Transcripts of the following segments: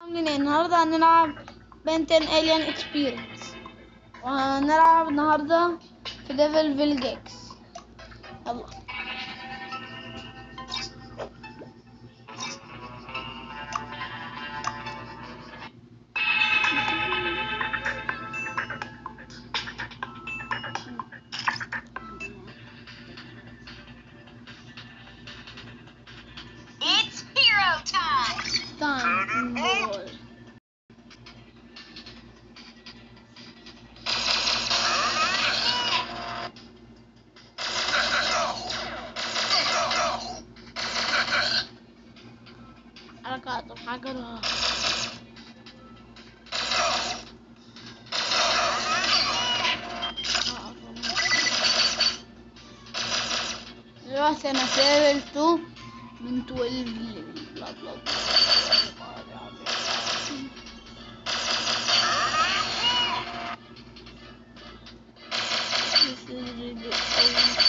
عاملين ايه النهارده هنلعب بنتن الين اكسبيرينس وهنلعب النهارده في ديفل فيلجكس يلا It's hero time! تايم بول حركات الحجر دلوقتي انا في ليفل 2 من 12 ليفل بلا بلا بلا This is really old.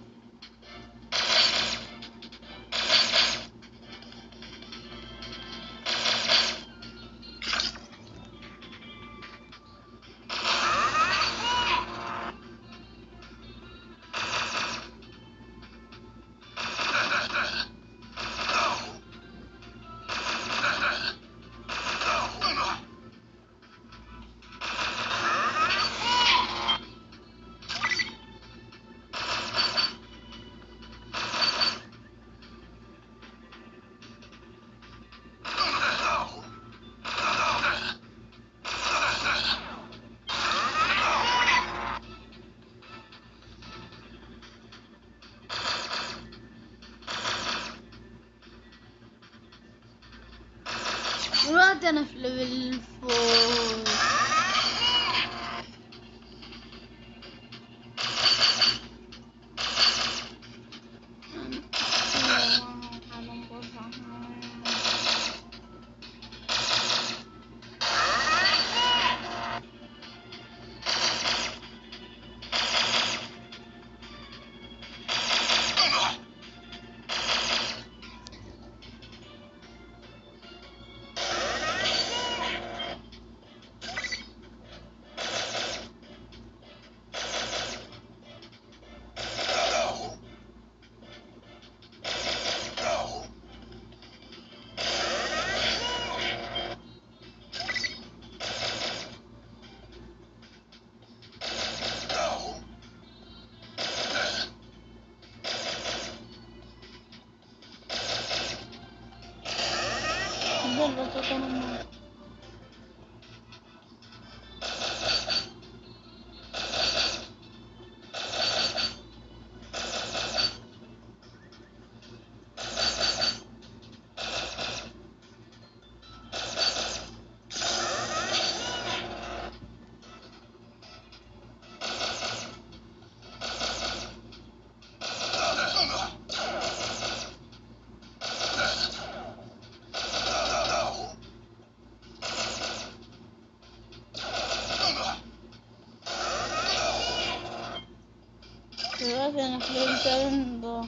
دلوقتي انا في ليفل فور ضربة تتنمر دلوقتي انا في ليفل 7 ده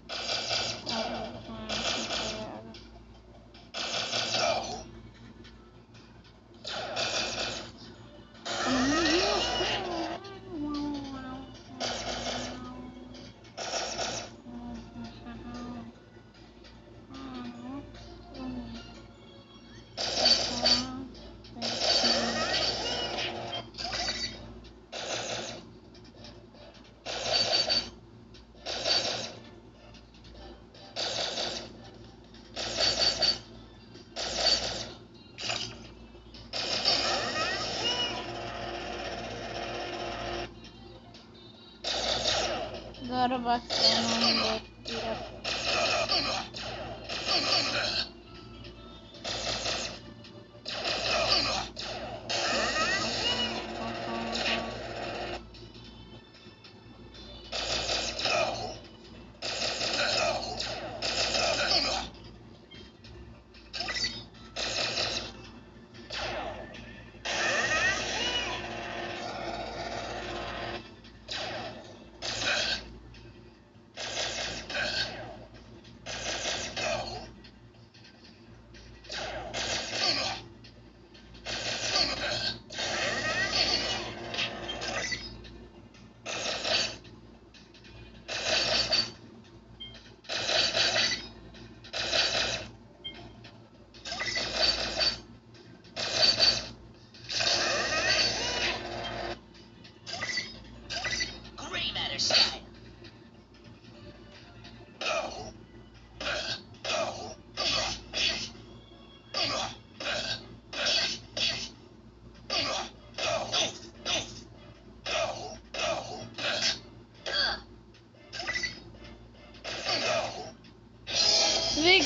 ضربة تنمر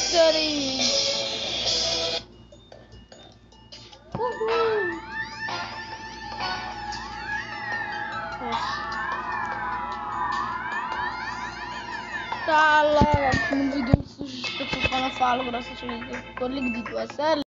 فيكتوري تعال من فيديو السوشي اشترك في القناة وفعل جرس عشان يجيلك كل جديد وسلام